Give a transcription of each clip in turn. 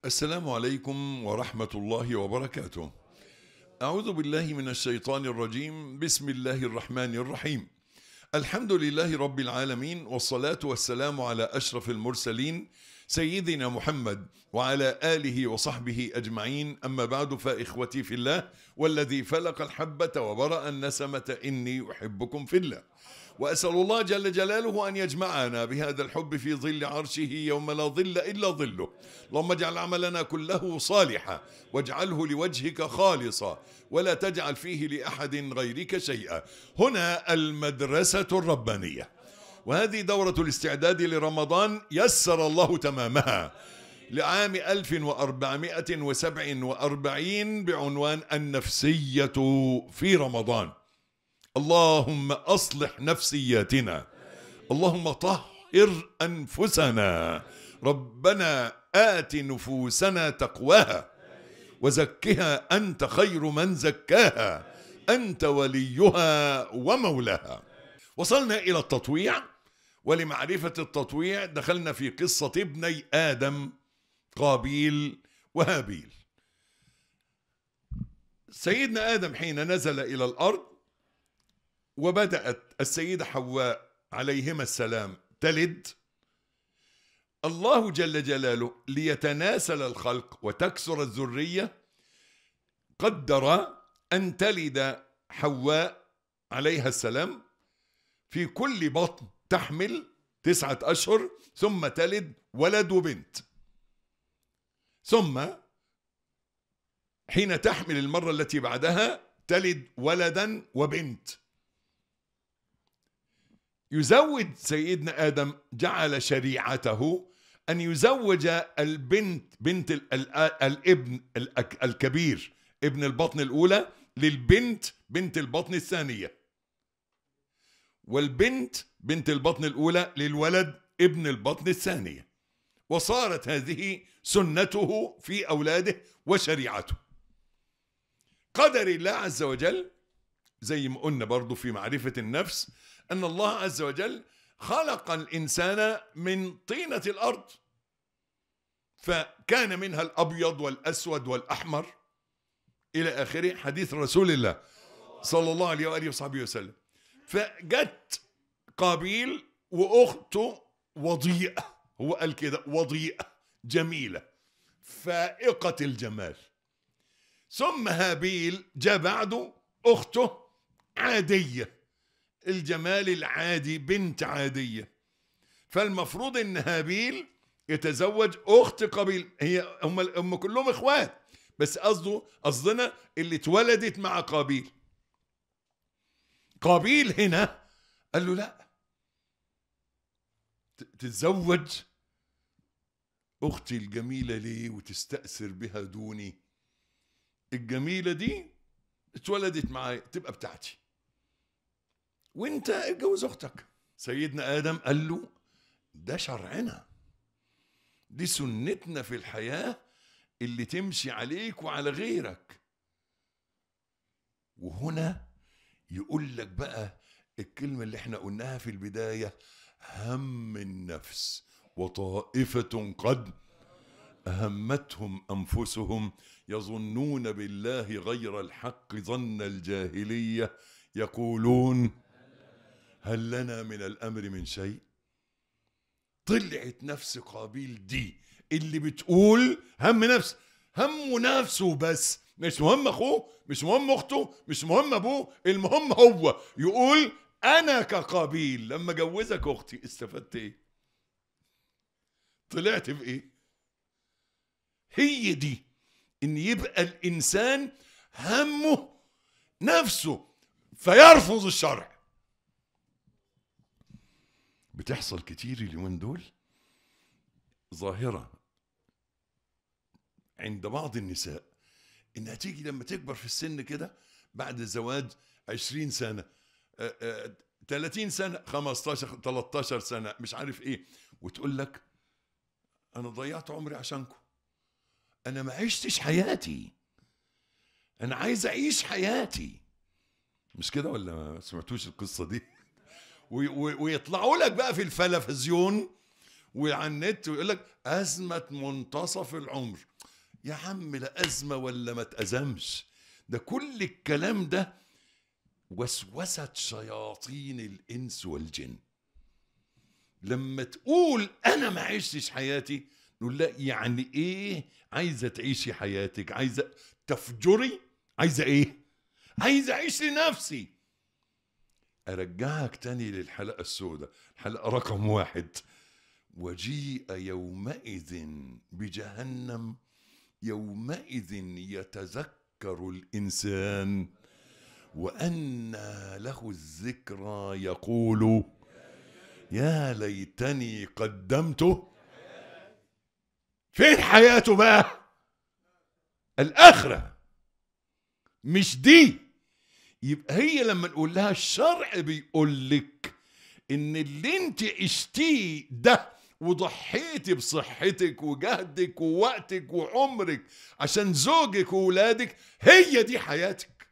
السلام عليكم ورحمة الله وبركاته. أعوذ بالله من الشيطان الرجيم، بسم الله الرحمن الرحيم. الحمد لله رب العالمين والصلاة والسلام على أشرف المرسلين سيدنا محمد وعلى آله وصحبه أجمعين أما بعد فإخوتي في الله والذي فلق الحبة وبرأ النسمة إني أحبكم في الله وأسأل الله جل جلاله أن يجمعنا بهذا الحب في ظل عرشه يوم لا ظل إلا ظله اللهم اجعل عملنا كله صالحا واجعله لوجهك خالصا ولا تجعل فيه لأحد غيرك شيئا هنا المدرسة الربانية وهذه دورة الاستعداد لرمضان يسر الله تمامها لعام 1447 بعنوان النفسية في رمضان اللهم أصلح نفسياتنا اللهم طهر أنفسنا ربنا آت نفوسنا تقواها وزكها أنت خير من زكاها أنت وليها ومولاها وصلنا إلى التطويع ولمعرفة التطويع دخلنا في قصة ابني آدم قابيل وهابيل سيدنا آدم حين نزل إلى الأرض وبدأت السيدة حواء عليهما السلام تلد الله جل جلاله ليتناسل الخلق وتكسر الذرية قدر أن تلد حواء عليها السلام في كل بطن تحمل تسعة أشهر ثم تلد ولد وبنت ثم حين تحمل المرة التي بعدها تلد ولدا وبنت يزوج سيدنا آدم جعل شريعته أن يزوج البنت بنت ال ال الابن ال الكبير ابن البطن الأولى للبنت بنت البطن الثانية والبنت بنت البطن الأولى للولد ابن البطن الثانية وصارت هذه سنته في أولاده وشريعته قدر الله عز وجل زي ما قلنا برضو في معرفة النفس أن الله عز وجل خلق الإنسان من طينة الأرض فكان منها الأبيض والأسود والأحمر إلى آخره حديث رسول الله صلى الله عليه وآله وصحبه وسلم فجت قابيل وأخته وضيئة هو قال كده وضيئة جميلة فائقة الجمال ثم هابيل جاء بعده أخته عادية الجمال العادي بنت عادية فالمفروض ان هابيل يتزوج اخت قابيل هي هم هم كلهم اخوات بس قصده قصدنا اللي اتولدت مع قابيل قابيل هنا قال له لا تتزوج اختي الجميلة ليه وتستأثر بها دوني الجميلة دي اتولدت معايا تبقى بتاعتي وانت اتجوز اختك سيدنا ادم قال له ده شرعنا دي سنتنا في الحياه اللي تمشي عليك وعلى غيرك وهنا يقول لك بقى الكلمه اللي احنا قلناها في البدايه هم النفس وطائفه قد اهمتهم انفسهم يظنون بالله غير الحق ظن الجاهليه يقولون هل لنا من الامر من شيء طلعت نفس قابيل دي اللي بتقول هم نفس همه نفسه بس مش مهم اخوه مش مهم اخته مش مهم ابوه المهم هو يقول انا كقابيل لما جوزك اختي استفدت ايه طلعت بايه هي دي ان يبقى الانسان همه نفسه فيرفض الشرع بتحصل كتير اليومين دول ظاهرة عند بعض النساء انها تيجي لما تكبر في السن كده بعد الزواج عشرين سنة آآ آآ 30 سنة 15 13 سنة مش عارف ايه وتقول لك انا ضيعت عمري عشانكم انا ما عشتش حياتي انا عايز اعيش حياتي مش كده ولا ما سمعتوش القصة دي ويطلعوا لك بقى في الفلفزيون وعلى النت ويقول لك أزمة منتصف العمر يا عم لا أزمة ولا ما تأزمش ده كل الكلام ده وسوسة شياطين الإنس والجن لما تقول أنا ما عشتش حياتي نقول لا يعني إيه عايزة تعيشي حياتك عايزة تفجري عايزة إيه عايزة أعيش لنفسي أرجعك تاني للحلقة السوداء الحلقة رقم واحد وجيء يومئذ بجهنم يومئذ يتذكر الإنسان وأنى له الذكرى يقول يا ليتني قدمت فين حياته بقى الآخرة مش دي يبقى هي لما نقول لها الشرع بيقول لك ان اللي انت عشتيه ده وضحيتي بصحتك وجهدك ووقتك وعمرك عشان زوجك وولادك هي دي حياتك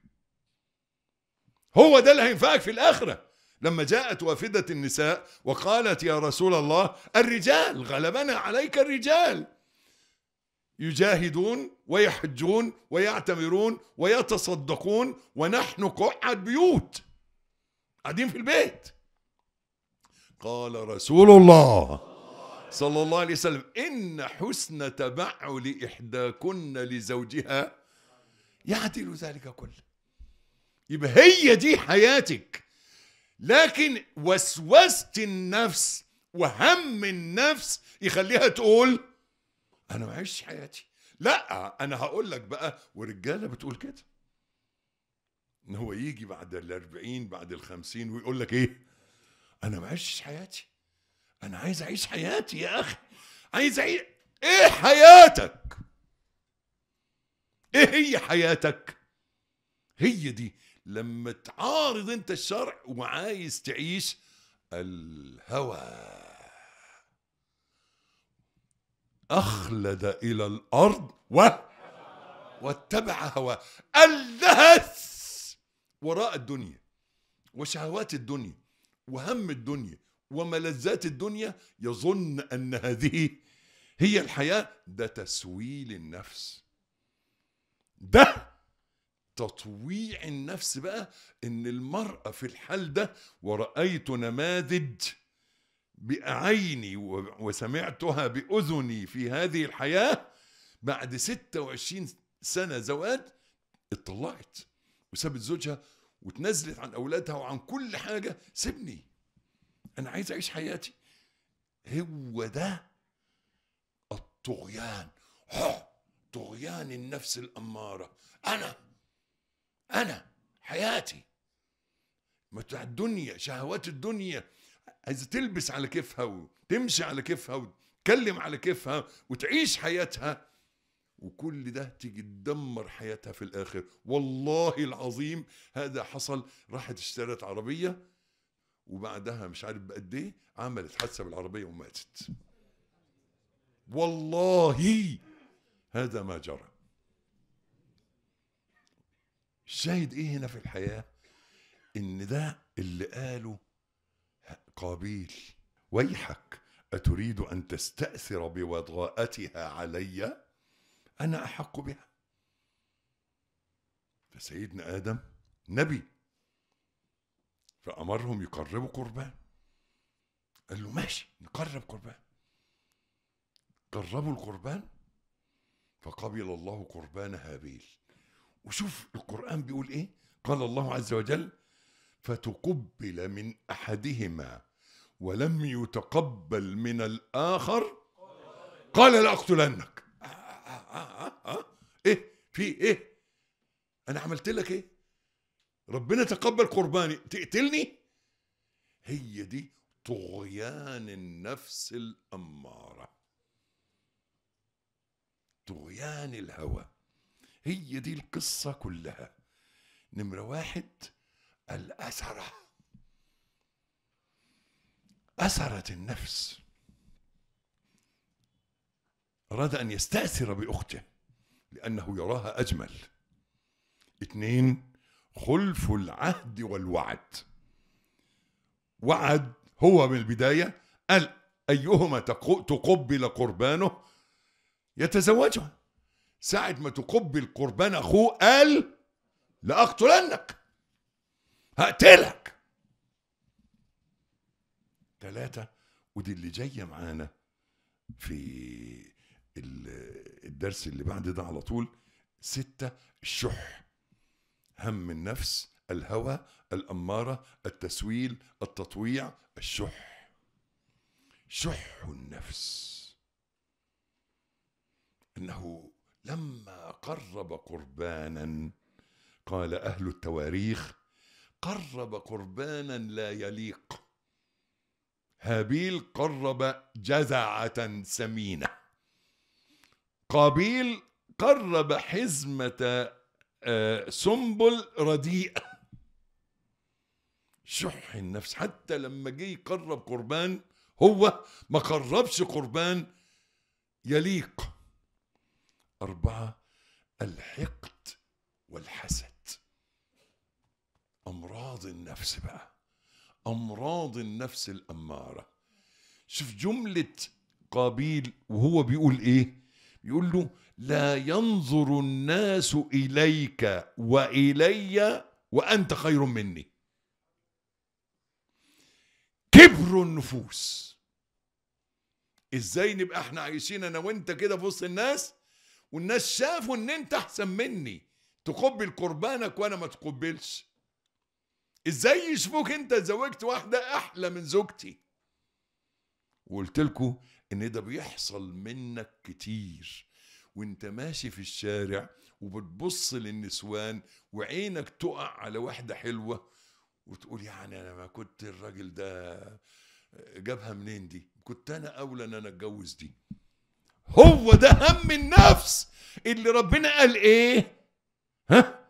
هو ده اللي هينفعك في الآخرة لما جاءت وافدة النساء وقالت يا رسول الله الرجال غلبنا عليك الرجال يجاهدون ويحجون ويعتمرون ويتصدقون ونحن قعد بيوت قاعدين في البيت قال رسول الله صلى الله عليه وسلم إن حسن تبعل إحداكن لزوجها يعدل ذلك كله يبقى هي دي حياتك لكن وسوسة النفس وهم النفس يخليها تقول انا ما عشتش حياتي لا انا هقول لك بقى ورجاله بتقول كده ان هو يجي بعد الأربعين بعد الخمسين ويقول لك ايه انا ما عشتش حياتي انا عايز اعيش حياتي يا اخي عايز اعيش ايه حياتك ايه هي حياتك هي دي لما تعارض انت الشرع وعايز تعيش الهوى أخلد إلى الأرض و واتبع هواه اللهث وراء الدنيا وشهوات الدنيا وهم الدنيا وملذات الدنيا يظن أن هذه هي الحياة ده تسويل النفس ده تطويع النفس بقى ان المرأة في الحال ده ورأيت نماذج بعيني وسمعتها بأذني في هذه الحياة بعد 26 سنة زواج اتطلقت وسابت زوجها وتنزلت عن أولادها وعن كل حاجة سيبني أنا عايز أعيش حياتي هو ده الطغيان طغيان النفس الأمارة أنا أنا حياتي متاع الدنيا شهوات الدنيا عايزه تلبس على كيفها وتمشي على كيفها وتكلم على كيفها وتعيش حياتها وكل ده تيجي تدمر حياتها في الاخر والله العظيم هذا حصل راحت اشترت عربيه وبعدها مش عارف بقد ايه عملت حادثه بالعربيه وماتت والله هذا ما جرى الشاهد ايه هنا في الحياه ان ده اللي قاله قابيل ويحك أتريد أن تستأثر بوضاءتها علي أنا أحق بها فسيدنا آدم نبي فأمرهم يقربوا قربان قال له ماشي نقرب قربان قربوا القربان فقبل الله قربان هابيل وشوف القرآن بيقول إيه قال الله عز وجل فتقبل من احدهما ولم يتقبل من الاخر قال لاقتلنك آه آه آه آه ايه في ايه انا عملت لك ايه ربنا تقبل قرباني تقتلني هي دي طغيان النفس الاماره طغيان الهوى هي دي القصه كلها نمره واحد الأثرة أثرت النفس أراد أن يستأثر بأخته لأنه يراها أجمل اثنين خلف العهد والوعد وعد هو من البداية قال أيهما تقبل قربانه يتزوجها ساعة ما تقبل قربان أخوه قال لأقتلنك هقتلك ثلاثة ودي اللي جاية معانا في ال- الدرس اللي بعد ده على طول ستة الشح هم النفس الهوى الأمارة التسويل التطويع الشح شح النفس انه لما قرب قربانا قال اهل التواريخ قرب قربانا لا يليق هابيل قرب جزعه سمينه قابيل قرب حزمه آه، سنبل رديئه شح النفس حتى لما جه يقرب قربان هو ما قربش قربان يليق أربعة الحقد والحسد أمراض النفس بقى أمراض النفس الأمارة شوف جملة قابيل وهو بيقول إيه بيقول له لا ينظر الناس إليك وإلي وأنت خير مني كبر النفوس ازاي نبقى احنا عايشين انا وانت كده في وسط الناس والناس شافوا ان انت احسن مني تقبل قربانك وانا ما تقبلش ازاي يشوفوك انت زوجت واحده احلى من زوجتي وقلت لكم ان ده بيحصل منك كتير وانت ماشي في الشارع وبتبص للنسوان وعينك تقع على واحده حلوه وتقول يعني انا ما كنت الراجل ده جابها منين دي كنت انا اولى ان انا اتجوز دي هو ده هم النفس اللي ربنا قال ايه ها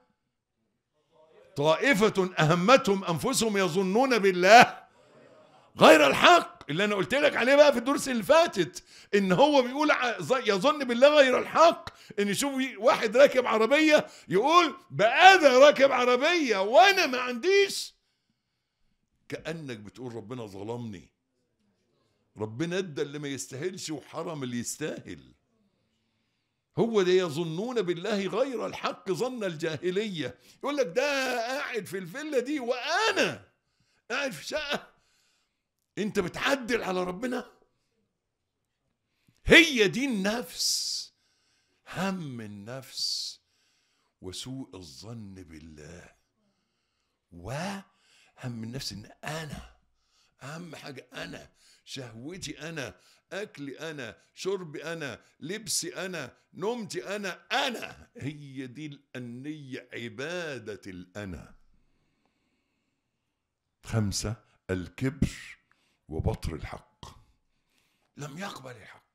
طائفة أهمتهم أنفسهم يظنون بالله غير الحق اللي أنا قلت لك عليه بقى في الدروس اللي فاتت إن هو بيقول ع- ظ- يظن بالله غير الحق إن يشوف واحد راكب عربية يقول بقى ده راكب عربية وأنا ما عنديش كأنك بتقول ربنا ظلمني ربنا ادى اللي ما يستاهلش وحرم اللي يستاهل هو ده يظنون بالله غير الحق ظن الجاهلية يقول لك ده قاعد في الفيلا دي وأنا قاعد في شقة أنت بتعدل على ربنا هي دي النفس هم النفس وسوء الظن بالله وهم النفس ان انا اهم حاجه انا شهوتي انا اكلي انا شربي انا لبسي انا نومتي انا انا هي دي الانيه عباده الانا خمسه الكبر وبطر الحق لم يقبل الحق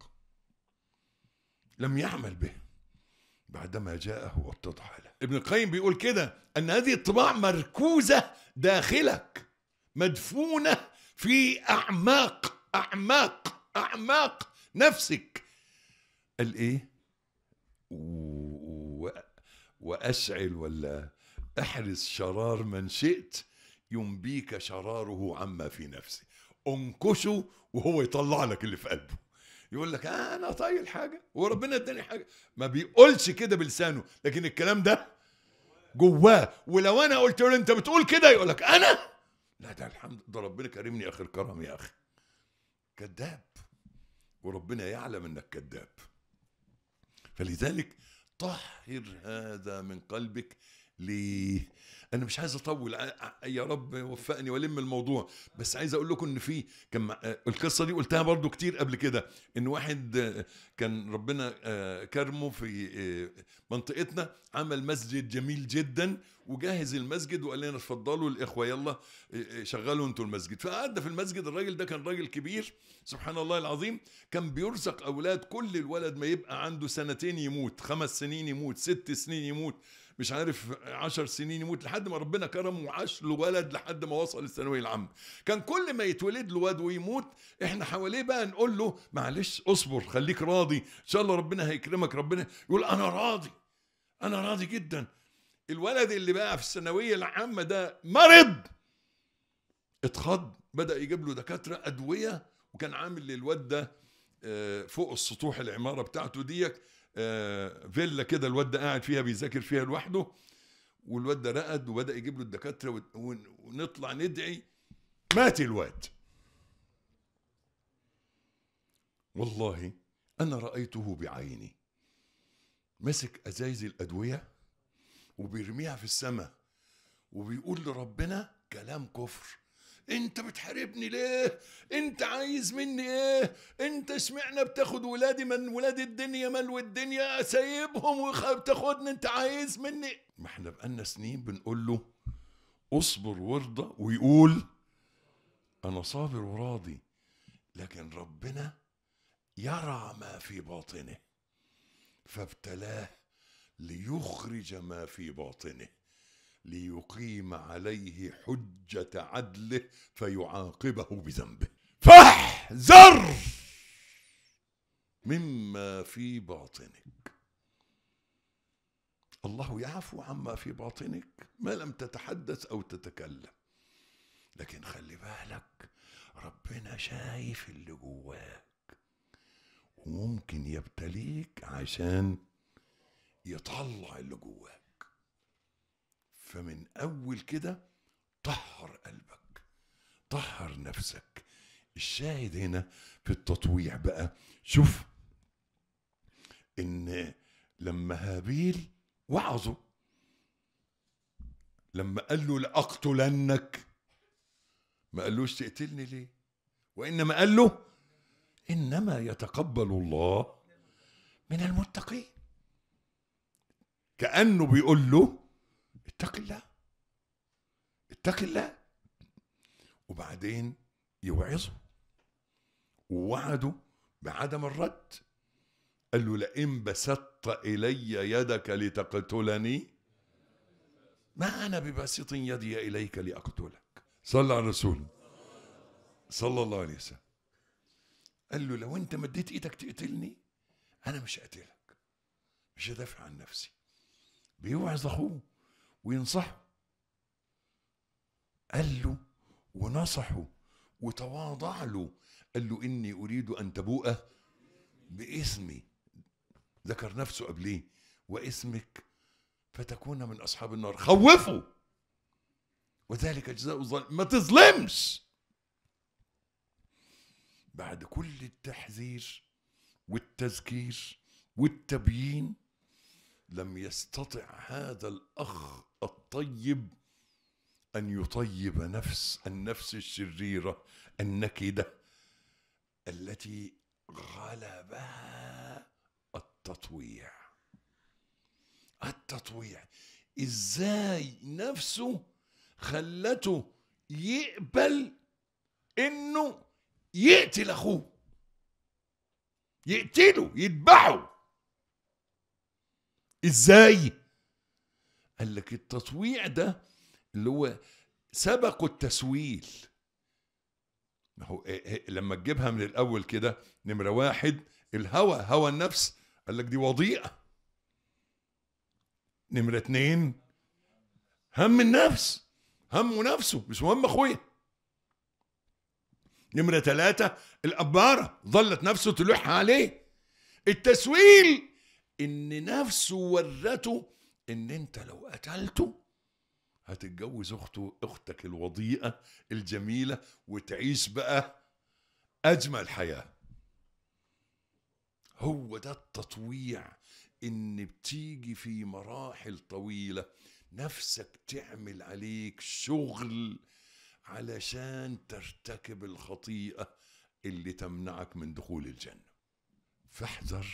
لم يعمل به بعدما جاءه واتضح له ابن القيم بيقول كده ان هذه الطباع مركوزه داخلك مدفونه في اعماق اعماق اعماق نفسك قال ايه و... و... واشعل ولا احرز شرار من شئت ينبيك شراره عما في نفسه انكشه وهو يطلع لك اللي في قلبه يقول لك آه انا طايل حاجه وربنا اداني حاجه ما بيقولش كده بلسانه لكن الكلام ده جواه ولو انا قلت له انت بتقول كده يقول لك انا لا ده الحمد ده ربنا كرمني اخر كرم يا اخي كذاب وربنا يعلم انك كذاب فلذلك طهر هذا من قلبك ليه انا مش عايز اطول ع- ع- يا رب وفقني والم الموضوع بس عايز اقول لكم ان في كان مع- آه، القصه دي قلتها برضو كتير قبل كده ان واحد آه، كان ربنا آه، كرمه في آه، منطقتنا عمل مسجد جميل جدا وجهز المسجد وقال لنا اتفضلوا الاخوه يلا آه، آه، شغلوا انتوا المسجد فقعدنا في المسجد الراجل ده كان راجل كبير سبحان الله العظيم كان بيرزق اولاد كل الولد ما يبقى عنده سنتين يموت خمس سنين يموت ست سنين يموت مش عارف عشر سنين يموت لحد ما ربنا كرمه وعاش له ولد لحد ما وصل الثانويه العامه كان كل ما يتولد له واد ويموت احنا حواليه بقى نقول له معلش اصبر خليك راضي ان شاء الله ربنا هيكرمك ربنا يقول انا راضي انا راضي جدا الولد اللي بقى في الثانويه العامه ده مرض اتخض بدا يجيب له دكاتره ادويه وكان عامل للواد ده آه، فوق السطوح العماره بتاعته ديك آه، فيلا كده الواد ده قاعد فيها بيذاكر فيها لوحده والواد ده رقد وبدا يجيب له الدكاتره ون- ون- ونطلع ندعي مات الواد والله انا رايته بعيني مسك ازايز الادويه وبيرميها في السماء وبيقول لربنا كلام كفر انت بتحاربني ليه انت عايز مني ايه انت اشمعنى بتاخد ولادي من ولاد الدنيا ملو الدنيا سايبهم وبتاخدني انت عايز مني ما احنا بقالنا سنين بنقول له اصبر وارضى ويقول انا صابر وراضي لكن ربنا يرى ما في باطنه فابتلاه ليخرج ما في باطنه ليقيم عليه حجة عدله فيعاقبه بذنبه فاحذر مما في باطنك الله يعفو عما في باطنك ما لم تتحدث او تتكلم لكن خلي بالك ربنا شايف اللي جواك وممكن يبتليك عشان يطلع اللي جواك فمن اول كده طهر قلبك طهر نفسك الشاهد هنا في التطويع بقى شوف ان لما هابيل وعظه لما قال له لاقتلنك ما قالوش تقتلني ليه وانما قال له انما يتقبل الله من المتقين كانه بيقول له اتق الله اتق الله وبعدين يوعظه ووعده بعدم الرد قال له لئن بسطت الي يدك لتقتلني ما انا بباسط يدي اليك لاقتلك صلى على الرسول صلى الله عليه وسلم قال له لو انت مديت ايدك تقتلني انا مش هقتلك مش هدافع عن نفسي بيوعظ اخوه وينصحه قال له ونصحه وتواضع له قال له اني اريد ان تبوء باسمي ذكر نفسه قبليه واسمك فتكون من اصحاب النار خوفه وذلك جزاء الظالم ما تظلمش بعد كل التحذير والتذكير والتبيين لم يستطع هذا الاخ الطيب ان يطيب نفس النفس الشريره النكده التي غلبها التطويع التطويع ازاي نفسه خلته يقبل انه يقتل اخوه يقتله يذبحه ازاي قال لك التطويع ده اللي هو سبق التسويل ما هو إيه- إيه لما تجيبها من الاول كده نمره واحد الهوى هوى النفس قال لك دي وضيئه نمره اتنين هم النفس همه نفسه مش مهم اخويا نمره ثلاثة الأبارة ظلت نفسه تلح عليه التسويل إن نفسه ورته إن أنت لو قتلته هتتجوز أخته أختك الوضيئة الجميلة وتعيش بقى أجمل حياة هو ده التطويع إن بتيجي في مراحل طويلة نفسك تعمل عليك شغل علشان ترتكب الخطيئة اللي تمنعك من دخول الجنة فاحذر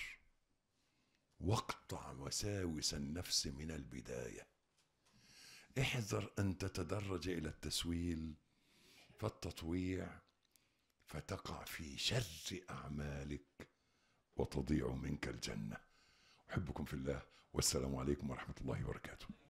واقطع وساوس النفس من البداية احذر أن تتدرج إلى التسويل فالتطويع فتقع في شر أعمالك وتضيع منك الجنة أحبكم في الله والسلام عليكم ورحمة الله وبركاته